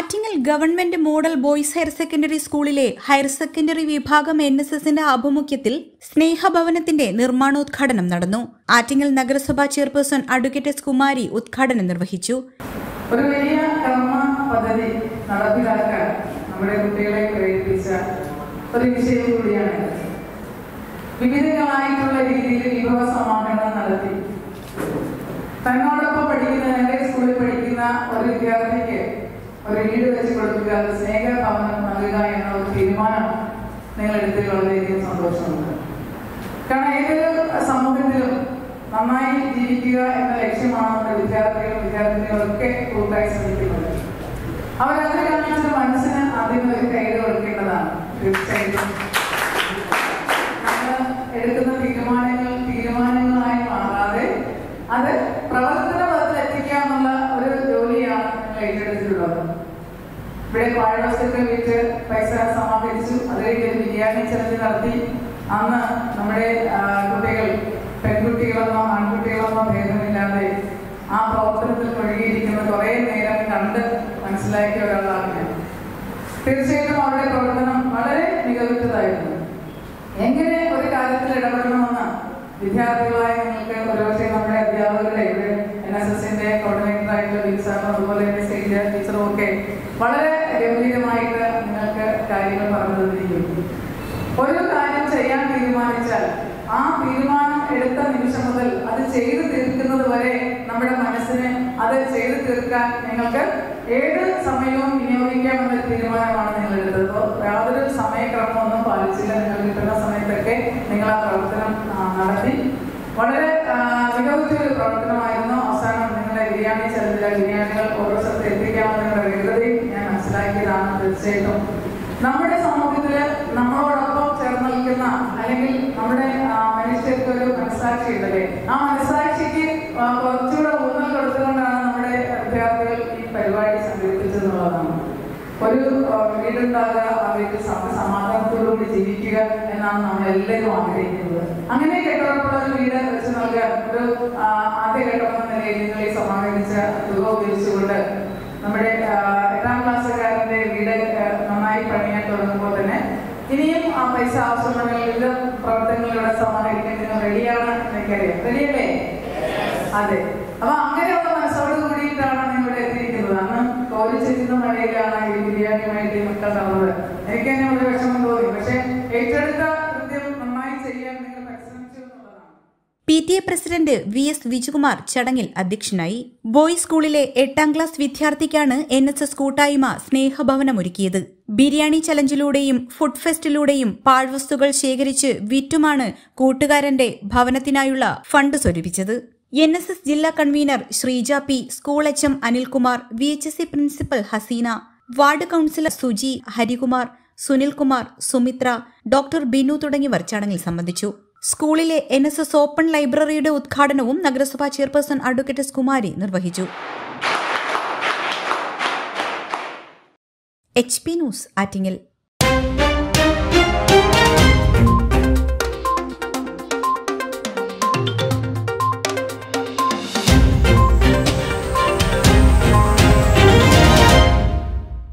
Attingal government model boys higher secondary സ്കൂളിലെ higher secondary വിഭാഗം N S എസിന്റെ ആഭിമുഖ്യത്തിൽ സ്നേഹഭവനത്തിന്റെ നിർമ്മാണോദ്ഘാടനം നടന്നു ആറ്റിങ്ങൽ നഗരസഭാ ചെയർപേഴ്സൺ അഡ്വക്കേറ്റ് എസ് കുമാരി ഉദ്ഘാടനം നിർവഹിച്ചു ഒരു വലിയ കർമ്മ പദ്ധതി നടപ്പിലാക്കാൻ നമ്മുടെ കുട്ടികളെ പ്രേരിപ്പിച്ച ഒരു വിഷയം കൂടിയാണ് വിവിധങ്ങളായിട്ടുള്ള രീതിയിൽ വിഭവ സമാഹരണം നടത്തി തന്നോടൊപ്പം പഠിക്കുന്ന ഞങ്ങളുടെ സ്കൂളിൽ പഠിക്കുന്ന ഒരു വിദ്യാർത്ഥിക്ക് ഒരു വീട് വെച്ച് കൊടുക്കുക അത് സ്നേഹഭവനം നൽകുക എന്ന ഒരു തീരുമാനം നിങ്ങൾ എടുത്തതിൽ വളരെയധികം സന്തോഷമുണ്ട് കാരണം ഏതൊരു സമൂഹത്തിലും നന്നായി ജീവിക്കുക എന്ന ലക്ഷ്യമാണ് നമ്മുടെ വിദ്യാർത്ഥികളും വിദ്യാർത്ഥികളൊക്കെ കൂട്ടായി ശ്രമിക്കുന്നത് അവരതിന് കാണിച്ച മനസ്സിന് ആദ്യം ഒരു കൈഡ് കൊടുക്കേണ്ടതാണ് തീർച്ചയായിട്ടും നമ്മൾ എടുക്കുന്ന തീരുമാനങ്ങൾ തീരുമാനങ്ങളായി മാറാതെ അത് പ്രവർത്തന പദത്തിൽ എത്തിക്കാന്നുള്ള ഒരു ജോലിയാണ് നിങ്ങൾ ഏറ്റെടുത്തിട്ടുള്ളത് ഇവിടെ പാഴ്വസ്തുക്കൾ വിറ്റ് പൈസ സമാഹരിച്ചു അത് കഴിഞ്ഞ് ഒരു ബിരിയാണി ചലഞ്ച് നടത്തി അന്ന് നമ്മുടെ ആ, കുട്ടികൾ പെൺകുട്ടികളെന്നോ ആൺകുട്ടികളെന്നോ ഭേദമില്ലാതെ ആ പ്രവർത്തനത്തിൽ മുഴുകിയിരിക്കുന്ന കുറേ നേരം കണ്ട് മനസ്സിലാക്കിയ ഒരാളാണ് ഞാൻ തീർച്ചയായിട്ടും അവരുടെ പ്രവർത്തനം വളരെ മികവുറ്റതായിരുന്നു എങ്ങനെ ഒരു കാര്യത്തിൽ ഇടപെടണമെന്ന് വിദ്യാർത്ഥികളായ നിങ്ങൾക്ക് ഒരുപക്ഷെ നമ്മുടെ അധ്യാപകരുടെ ഇവിടെ എൻ എസ് എസിന്റെ കോർഡിനേറ്റർ ആയിട്ടുള്ള ബിൻസാറും അതുപോലെ തന്നെ സ്റ്റേജ് ടീച്ചറും ഒക്കെ വളരെ ഗംഭീരമായിട്ട് നിങ്ങൾക്ക് കാര്യങ്ങൾ പറഞ്ഞു തന്നിരിക്കും ഒരു കാര്യം ചെയ്യാൻ തീരുമാനിച്ചാൽ ആ തീരുമാനം എടുത്ത നിമിഷം മുതൽ അത് ചെയ്തു തീർക്കുന്നത് വരെ നമ്മുടെ മനസ്സിന് അത് ചെയ്തു തീർക്കാൻ നിങ്ങൾക്ക് ഏത് സമയവും വിനിയോഗിക്കാമെന്ന തീരുമാനമാണ് നിങ്ങൾ എടുത്തത് അപ്പോൾ യാതൊരു സമയക്രമമൊന്നും പാലിച്ചില്ല നിങ്ങൾ കിട്ടുന്ന സമയത്തൊക്കെ നിങ്ങൾ ആ പ്രവർത്തനം ആ, നടത്തി വളരെ ആ, മികവുറ്റ ഒരു പ്രവർത്തനമായിരുന്നു അവസാനം നിങ്ങളുടെ ബിരിയാണി ചലഞ്ചിലെ ബിരിയാണികൾ ഓരോ സ്ഥലത്ത് എത്തിക്കാമെന്ന നിങ്ങളുടെ വേഗതയും ഞാൻ മനസ്സിലാക്കിയതാണ് തീർച്ചയായിട്ടും നമ്മുടെ സമൂഹത്തില് നമ്മളോടൊപ്പം ചേർന്ന് നിൽക്കുന്ന അല്ലെങ്കിൽ നമ്മുടെ ആ, മനുഷ്യർക്ക് ഒരു മനസ്സാക്ഷി ഉണ്ടല്ലേ ആ മനസ്സാക്ഷിക്ക് ആ, കുറച്ചുകൂടെ ഊന്നൽ കൊടുത്തുകൊണ്ടാണ് നമ്മുടെ വിദ്യാർത്ഥികൾ ഈ പരിപാടി സംഘടിപ്പിച്ചതെന്നുള്ളതാണ് ഒരു ആ, വീടുണ്ടാകുക ആ വീട്ടിൽ സമ- സമാധാനത്തോടുകൂടി ജീവിക്കുക എന്നാണ് നമ്മൾ എല്ലാവരും ആഗ്രഹിക്കുന്നത് അങ്ങനെ കെട്ടുറപ്പുള്ള ഒരു വീട് വെച്ച് നൽകാൻ ഒരു ആ, ആദ്യഘട്ടം എന്ന നിലയിൽ നിങ്ങൾ ഈ സമാഹരിച്ച തുക ഉപയോഗിച്ചുകൊണ്ട് നമ്മുടെ ആ, എട്ടാം ക്ലാസ്സുകാരന്റെ വീട് ആ, നന്നായി പണിയാൻ തുടങ്ങുമ്പോൾ തന്നെ ഇനിയും ആ പൈസ ആവശ്യമുണ്ടെങ്കിൽ വിവിധ പ്രവർത്തനങ്ങളിലൂടെ സമാഹരിക്കാൻ നിങ്ങൾ റെഡിയാണ് എനിക്കറിയാം റെഡിയല്ലേ അതെ അപ്പൊ അങ്ങനെയുള്ള മനസ്സോട് കൂടിയിട്ടാണ് നിങ്ങൾ ഇവിടെ എത്തിയിരിക്കുന്നത് അന്ന് കോരിച്ചിരുന്ന മഴയിലാണ് ഈ ബിരിയാണിയുമായിട്ട് ഈ മക്കൾ തന്നത് എനിക്ക് തന്നെ ഒരു വിഷമം തോന്നി പക്ഷെ ഏറ്റെടുത്ത കൃത്യം നന്നായി ചെയ്യാൻ നിങ്ങൾ പരിശ്രമിച്ചു എന്നുള്ളതാണ് P T A president V S Vijayakumar ചടങ്ങിൽ അധ്യക്ഷനായി ബോയ്സ് സ്കൂളിലെ എട്ടാം ക്ലാസ് വിദ്യാർത്ഥിക്കാണ് എൻ എസ് എസ് കൂട്ടായ്മ സ്നേഹഭവനമൊരുക്കിയത് ബിരിയാണി ചലഞ്ചിലൂടെയും ഫുഡ് ഫെസ്റ്റിലൂടെയും പാഴ്വസ്തുക്കൾ ശേഖരിച്ച് വിറ്റുമാണ് കൂട്ടുകാരന്റെ ഭവനത്തിനായുള്ള ഫണ്ട് സ്വരൂപിച്ചത് എൻ എസ് എസ് ജില്ലാ കൺവീനർ Sreeja P school H M Anilkumar V H S C principal Haseena ward councillor Suji Harikumar Sunilkumar Sumitra doctor Binu തുടങ്ങിയവർ ചടങ്ങിൽ സംബന്ധിച്ചു സ്കൂളിലെ എൻ എസ് എസ് ഓപ്പൺ ലൈബ്രറിയുടെ ഉദ്ഘാടനവും നഗരസഭാ ചെയർപേഴ്സൺ അഡ്വക്കേറ്റ് എസ് കുമാരി നിർവഹിച്ചു എച്ച് പി ന്യൂസ് ആറ്റിങ്ങൽ